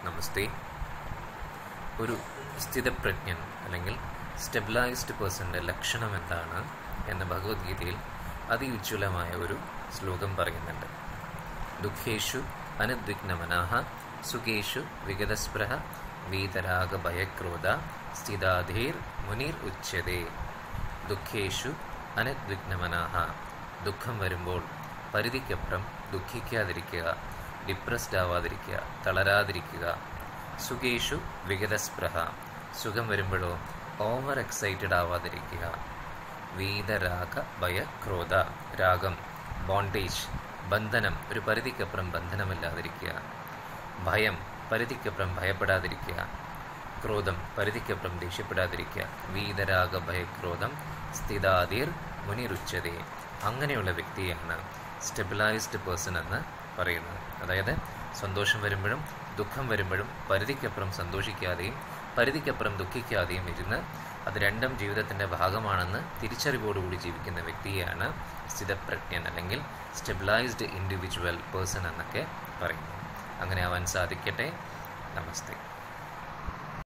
നമസ്തേ ഒരു സ്ഥിതപ്രജ്ഞൻ അല്ലെങ്കിൽ സ്റ്റെബിലൈസ്ഡ് പേഴ്സൻ്റെ ലക്ഷണം എന്താണ് എന്ന് ഭഗവത്ഗീതയിൽ അതിഉജ്ജ്വലമായ ഒരു ശ്ലോകം പറയുന്നുണ്ട് ദുഃഖേഷു അനുദ്വിഗ്നമനാഹ സുഖേഷു വിഗതസ്പൃഹ വീതരാഗഭയക്രോധ സ്ഥിതാധീർ മുനിർ ഉച്യതേ ദുഃഖേഷു അനുദ്വിഗ്നമനാഹ ദുഃഖം വരുമ്പോൾ പരിധിക്കപ്പുറം ദുഃഖിക്കാതിരിക്കുക ഡിപ്രസ്ഡ് ആവാതിരിക്കുക തളരാതിരിക്കുക സുഖേഷു വിഗതസ്പൃഹ സുഖം വരുമ്പോഴോ ഓവർ എക്സൈറ്റഡ് ആവാതിരിക്കുക വീതരാഗ ഭയ ക്രോധ രാഗം ബോണ്ടേജ് ബന്ധനം ഒരു പരിധിക്കപ്പുറം ബന്ധനമില്ലാതിരിക്കുക ഭയം പരിധിക്കപ്പുറം ഭയപ്പെടാതിരിക്കുക ക്രോധം പരിധിക്കപ്പുറം ദേഷ്യപ്പെടാതിരിക്കുക വീതരാഗ ഭയക്രോധം സ്ഥിതാതിർ മുനിരുച്ചതേ അങ്ങനെയുള്ള വ്യക്തിയാണ് സ്റ്റെബിലൈസ്ഡ് പേഴ്സൺ എന്ന് പറയുന്നത് അതായത് സന്തോഷം വരുമ്പോഴും ദുഃഖം വരുമ്പോഴും പരിധിക്കപ്പുറം സന്തോഷിക്കാതെയും പരിധിക്കപ്പുറം ദുഃഖിക്കാതെയും ഇരുന്ന് അത് രണ്ടും ജീവിതത്തിൻ്റെ ഭാഗമാണെന്ന് തിരിച്ചറിവോടുകൂടി ജീവിക്കുന്ന വ്യക്തിയാണ് സ്ഥിതപ്രജ്ഞൻ അല്ലെങ്കിൽ സ്റ്റെബിലൈസ്ഡ് ഇൻഡിവിജ്വൽ പേഴ്സൺ എന്നൊക്കെ പറയുന്നത് അങ്ങനെ ആവാൻ സാധിക്കട്ടെ നമസ്തേ